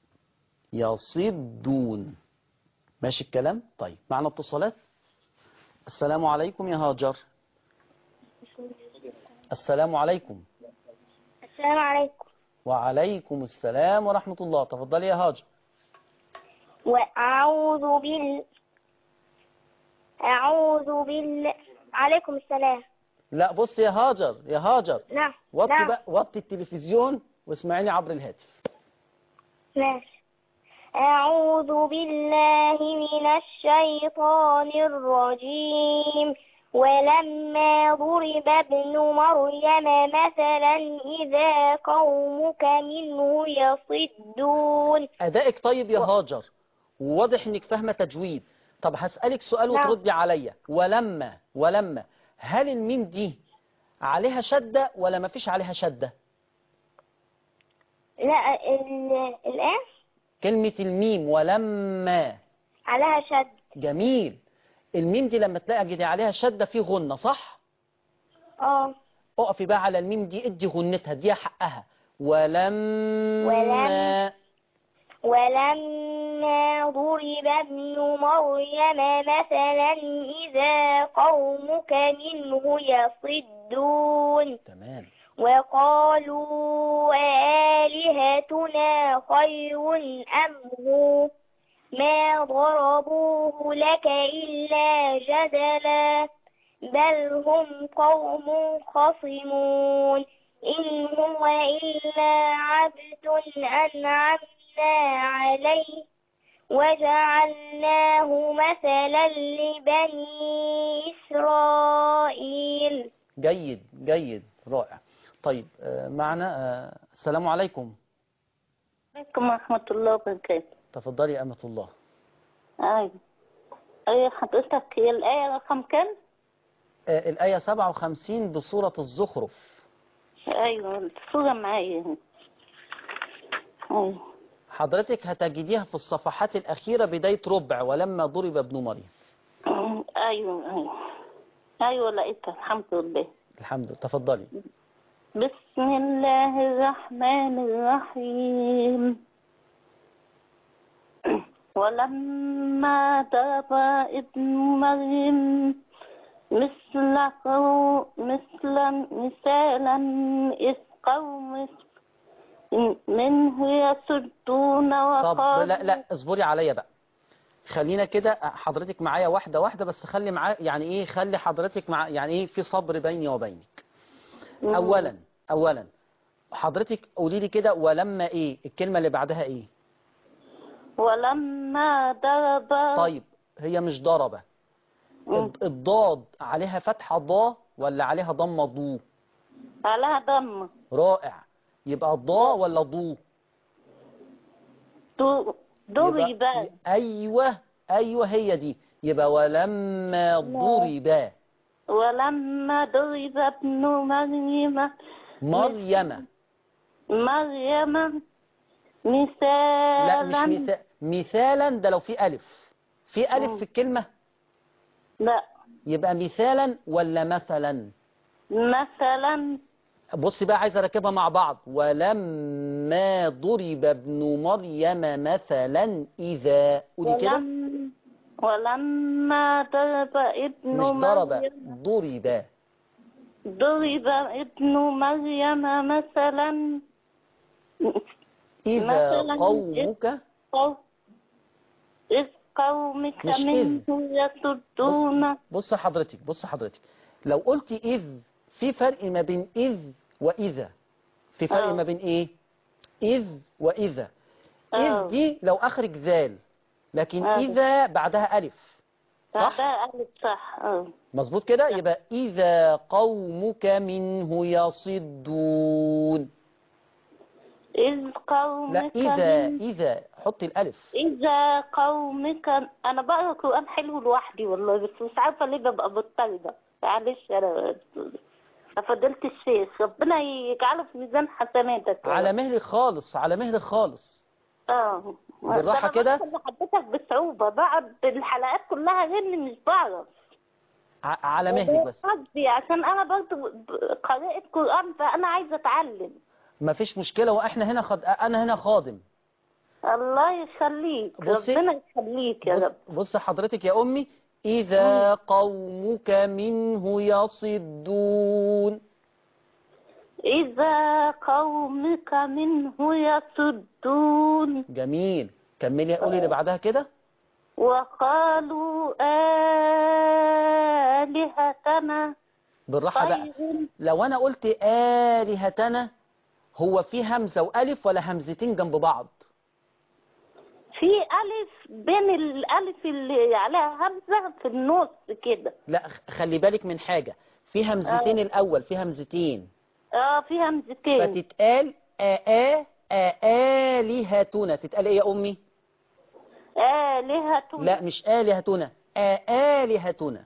يصدون ماشي الكلام طيب معنا اتصالات السلام عليكم يا هاجر السلام عليكم السلام عليكم وعليكم السلام ورحمة الله تفضلي يا هاجر وأعوذ بال أعوذ بال عليكم السلام لا بص يا هاجر يا هاجر نعم وطي نعم بقى وطي التلفزيون واسمعيني عبر الهاتف ماشي أعوذ بالله من الشيطان الرجيم ولما ضرب ابن مريم مثلا إذا قومك منه يصدون أدائك طيب يا هاجر وواضح إنك فاهمة تجويد طب هسألك سؤال نعم. وتردي عليا ولما ولما هل الميم دي عليها شدة ولا ما فيش عليها شدة لا ال- الآن كلمة الميم ولما عليها شد جميل الميم دي لما تلاقي دي عليها شدة في غنة صح اه اقفي بقى على الميم دي ادي غنتها دي حقها ولما ولم- ولما ضرب ابن مريم مثلا إذا قومك منه يصدون تمام وقالوا آلهتنا خير أم هو ما ضربوه لك إلا جدلا بل هم قوم خصمون إن هو إلا عبد أنعمنا عليه وجعلناه مثلا لبني إسرائيل جيد جيد رائع طيب آه، معنا آه، السلام عليكم عليكم ورحمة الله وبركاته تفضلي يا أمة الله أيوة أيوة حضرتك هي الآية رقم كام؟ آه، الآية 57 بسورة الزخرف أيوة الصورة معايا أيوة حضرتك هتجديها في الصفحات الأخيرة بداية ربع ولما ضرب ابن مريم أيوة أيوة أيوة لقيتها الحمد لله الحمد لله تفضلي بسم الله الرحمن الرحيم ولما ضرب ابن مريم مثل قو- مثل مثالا إذ قوم منه يصدون طب وقالوا لا لا اصبري عليا بقى خلينا كده حضرتك معايا واحدة واحدة بس خلي معايا يعني ايه خلي حضرتك مع يعني ايه في صبر بيني وبينك اولا اولا حضرتك قولي لي كده ولما ايه الكلمة اللي بعدها ايه ولما ضرب طيب هي مش ضربة الض- الضاد عليها فتحة ضا ولا عليها ضمة ضو على دم رائع يبقى ضا ولا ضو دو- ضرب يبقى ايوه ايوه هي دي يبقى ولما ضرب ولما ضرب ابن مريم مريم مريم مثالا لا مش مثال مثالا ده لو في ألف في ألف في الكلمة لا يبقى مثالا ولا مثلا مثلا بصي بقى عايز اركبها مع بعض ولما ضرب ابن مريم مثلا إذا قولي كده ولم ولما ضرب ابن مش ضرب مريم ضرب ضرب ابن مريم مثلا إذا مثلاً قومك قو- إذ قومك مش إذ. منه يصدون بص حضرتك بص حضرتك لو قلت إذ في فرق ما بين إذ وإذا في فرق آه. ما بين إيه إذ وإذا آه. إذ دي لو أخرج ذال لكن آه. إذا بعدها ألف صح ده ألف صح اه مظبوط كده يبقى إذا قومك منه يصدون إذ لا قومك إذا من- إذا حطي الألف إذا قومك أنا بقرا القرآن حلو لوحدي والله بس مش عارفة ليه ببقى مضطربة معلش أنا فضلت الشيخ ربنا يجعله في ميزان حسناتك يا على رب. مهلك خالص على مهلك خالص اه بالراحة أنا كده. بوصل لحضرتك بصعوبة بقعد الحلقات كلها غير مش بعرف ع- على مهلك بس قصدي عشان انا برضو ب- قارئة قرآن فانا عايزة اتعلم ما فيش مشكلة واحنا هنا خد... انا هنا خادم الله يخليك بصي- ربنا يخليك يا بص, رب بص حضرتك يا امي اذا قومك منه يصدون إذا قومك منه يصدون جميل كملي قولي اللي بعدها كده وقالوا آلهتنا بالراحة بقى خير لو انا قلت آلهتنا هو في همزة والف ولا همزتين جنب بعض في ألف بين الألف اللي عليها همزة في النص كده لا خ- خلي بالك من حاجة في همزتين الاول في همزتين اه في همزتين فتتقال آآ آلهتنا تتقال ايه يا امي آلهتنا لا مش آلهتنا آلهتنا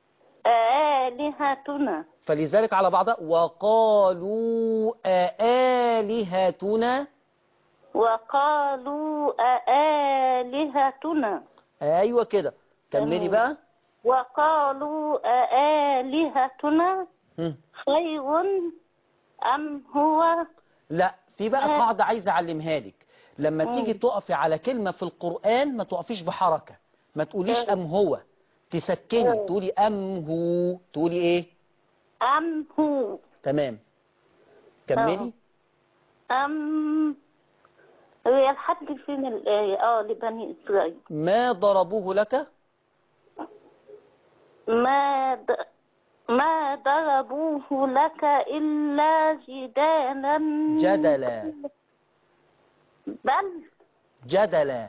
آلهتنا فلذلك على بعضها وقالوا آلهتنا وقالوا آلهتنا ايوه كده كملي تمام. بقى وقالوا آلهتنا هم. خير أم هو لا في بقى آه. قاعدة عايزة أعلمها لك لما تيجي تقفي على كلمة في القرآن ما تقفيش بحركة ما تقوليش آه. أم هو تسكني آه. تقولي أم هو تقولي إيه أم هو تمام كملي أم هي لحد فين الآية اه لبني إسرائيل ما ضربوه لك ما د... ما ضربوه لك إلا جدالا جدلا بل جدلا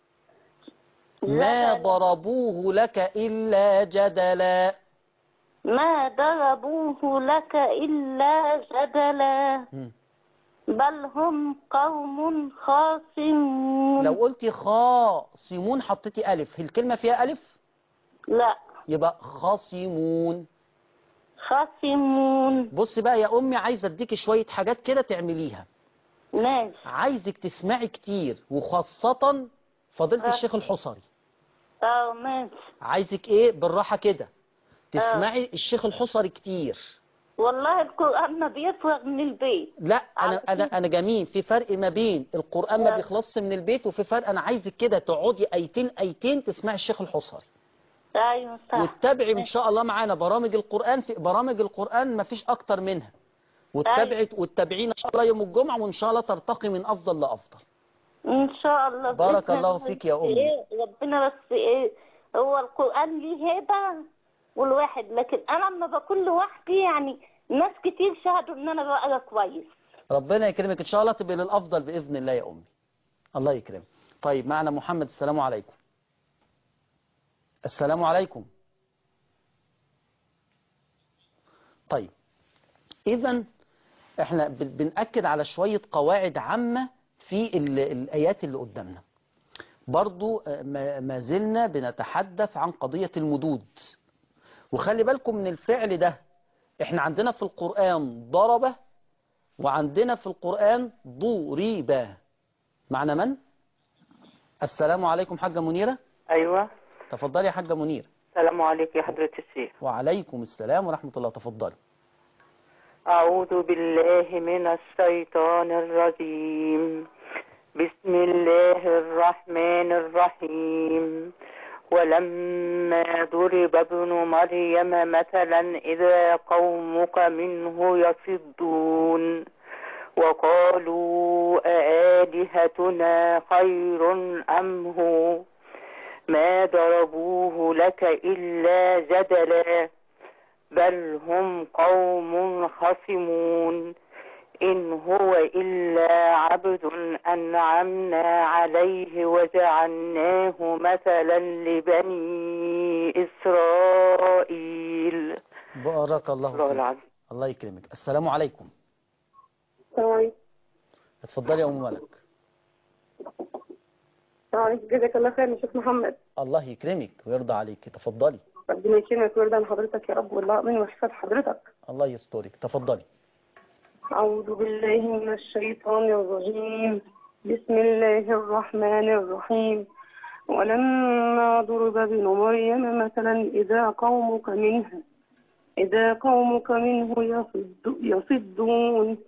ما جدلا. ضربوه لك إلا جدلا ما ضربوه لك إلا جدلا مم. بل هم قوم خاصمون لو قلتي خاصمون حطيتي ألف الكلمة فيها ألف لا يبقى خاصمون خاصمون بصي بقى يا أمي عايزة أديكي شوية حاجات كده تعمليها ماشي عايزك تسمعي كتير وخاصة فضيلة آه. الشيخ الحصري اه ماشي عايزك ايه بالراحة كده تسمعي الشيخ الحصري كتير والله القرآن ما بيفرغ من البيت لا انا على انا طول. انا جميل في فرق ما بين القرآن ما آه. بيخلصش من البيت وفي فرق انا عايزك كده تقعدي ايتين ايتين تسمعي الشيخ الحصري ايوه صح وتتابعي ان شاء الله معانا برامج القرآن في برامج القرآن ما فيش اكتر منها وتتابعي وتتابعينا ان شاء الله يوم الجمعة وان شاء الله ترتقي من افضل لافضل ان شاء الله بارك بإذن الله الله. فيك يا أمي. إيه ربنا بس ايه هو القرآن ليه هيبة والواحد لكن انا لما بكون لوحدي يعني ناس كتير شهدوا ان انا بقرا كويس ربنا يكرمك ان شاء الله تبقى للافضل باذن الله يا امي الله يكرمك طيب معنا محمد السلام عليكم السلام عليكم طيب اذا احنا بن- بنأكد على شوية قواعد عامة في ال- الآيات اللي قدامنا برضو آه، ما ما زلنا بنتحدث عن قضية المدود وخلي بالكم من الفعل ده احنا عندنا في القرآن ضرب وعندنا في القرآن ضرب معنا من؟ السلام عليكم حاجة منيرة أيوة تفضلي يا حاجة منيرة السلام عليكم يا حضرة الشيخ وعليكم السلام ورحمة الله تفضلي أعوذ بالله من الشيطان الرجيم بسم الله الرحمن الرحيم ولما ضرب ابن مريم مثلا إذا قومك منه يصدون وقالوا أآلهتنا خير أم هو ما ضربوه لك إلا جدلا بل هم قوم خصمون إن هو إلا عبد أنعمنا عليه وجعلناه مثلا لبني إسرائيل بارك الله الله فيك العظيم الله يكرمك السلام عليكم السلام اتفضلي يا أم ملك عليكم جزاك الله خير يا شيخ محمد الله يكرمك ويرضى عليك تفضلي ربنا يكرمك ويرضى عن حضرتك يا رب والله من وحفظ حضرتك الله يسترك تفضلي أعوذ بالله من الشيطان الرجيم بسم الله الرحمن الرحيم ولما ضرب ابن مريم مثلا إذا قومك منه إذا قومك منه يصد يصدون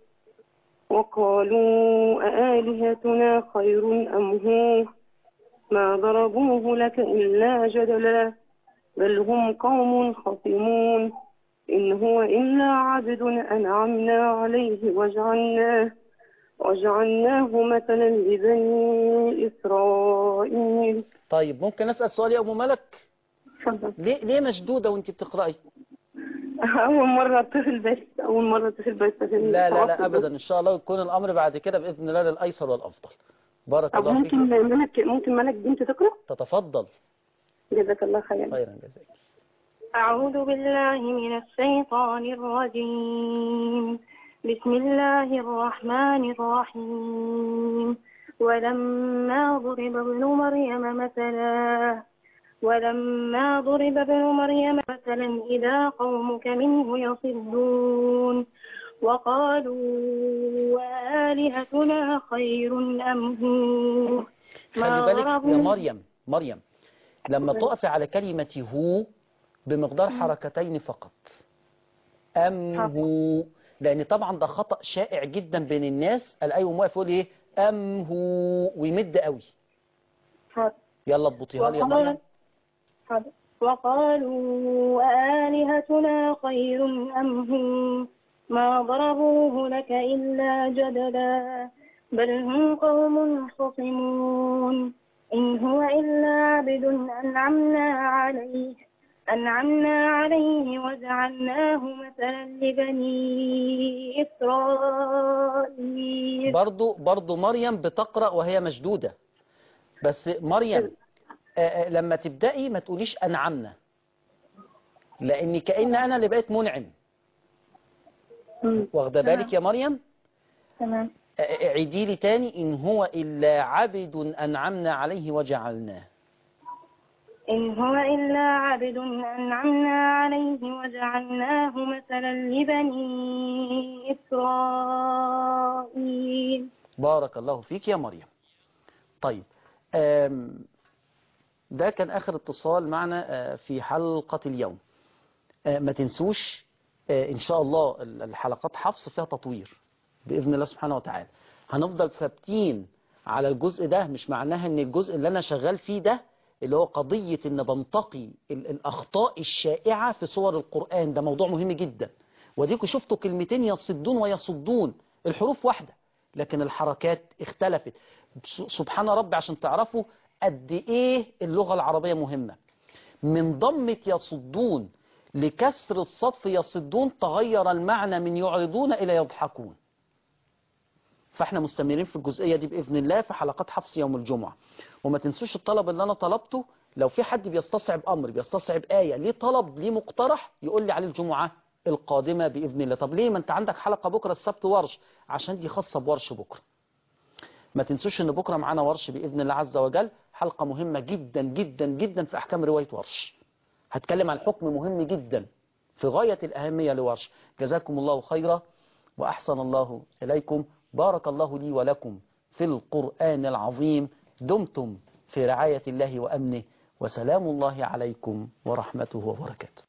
وقالوا أآلهتنا خير أم هو ما ضربوه لك إلا جدلا بل هم قوم خصمون إن هو إلا عبد أنعمنا عليه وجعلناه وجعلناه مثلا لبني إسرائيل طيب ممكن أسأل سؤال يا أم ملك اتفضل ليه, ليه مشدودة وانت بتقرأي أول مرة أتصل بس أول مرة أتصل بس عشان لا لا لا التواصل أبدا إن شاء الله يكون الأمر بعد كده بإذن الله للأيسر والأفضل بارك طب الله فيك ممكن ملك ممكن ملك بنت تقرأ تتفضل جزاك الله خيرا خيرا جزاك أعوذ بالله من الشيطان الرجيم بسم الله الرحمن الرحيم ولما ضرب ابن مريم مثلا ولما ضرب ابن مريم مثلا إذا قومك منه يصدون وقالوا آلهتنا خير أم هو خلي بالك يا ضربوا- مريم مريم لما تقفي على كلمة هو بمقدار حركتين فقط أم هو لأن طبعا ده خطأ شائع جدا بين الناس الأيوم واقف يقول إيه أم هو ويمد قوي يلا اضبطيها لي يا مريم وقال- وقالوا آلهتنا خير أم هو ما ضربوه لك إلا جدلا بل هم قوم خصمون إن هو إلا عبد أنعمنا عليه أنعمنا عليه وجعلناه مثلا لبني إسرائيل برضو برضو مريم بتقرأ وهي مشدودة بس مريم آه، آه، لما تبدأي ما تقوليش أنعمنا لأن كأن أنا اللي بقيت منعم واخدة بالك يا مريم تمام آه، عيدي لي تاني إن هو إلا عبد أنعمنا عليه وجعلناه إن هو إلا عبد أنعمنا عليه وجعلناه مثلا لبني إسرائيل بارك الله فيك يا مريم طيب آم، ده كان آخر اتصال معنا آه، في حلقة اليوم آه، ما تنسوش آه، إن شاء الله ال- الحلقات حفص فيها تطوير بإذن الله سبحانه وتعالى هنفضل ثابتين على الجزء ده مش معناها ان الجزء اللي انا شغال فيه ده اللي هو قضية ان بنتقي ال- الاخطاء الشائعة في صور القرآن ده موضوع مهم جدا وديكوا شفتوا كلمتين يصدون ويصدون الحروف واحدة لكن الحركات اختلفت س- سبحان ربي عشان تعرفوا قد ايه اللغة العربية مهمة من ضمة يصدون لكسر الصف يصدون تغير المعنى من يعرضون إلى يضحكون فاحنا مستمرين في الجزئية دي بإذن الله في حلقات حفص يوم الجمعة وما تنسوش الطلب اللي أنا طلبته لو في حد بيستصعب أمر بيستصعب آية ليه طلب ليه مقترح يقول لي عليه الجمعة القادمة بإذن الله طب ليه ما أنت عندك حلقة بكرة السبت ورش عشان دي خاصة بورش بكرة ما تنسوش ان بكرة معانا ورش بإذن الله عز وجل حلقة مهمة جدا جدا جدا في أحكام رواية ورش هتكلم عن حكم مهم جدا في غاية الأهمية لورش جزاكم الله خيرا وأحسن الله إليكم بارك الله لي ولكم في القرآن العظيم دمتم في رعاية الله وأمنه وسلام الله عليكم ورحمته وبركاته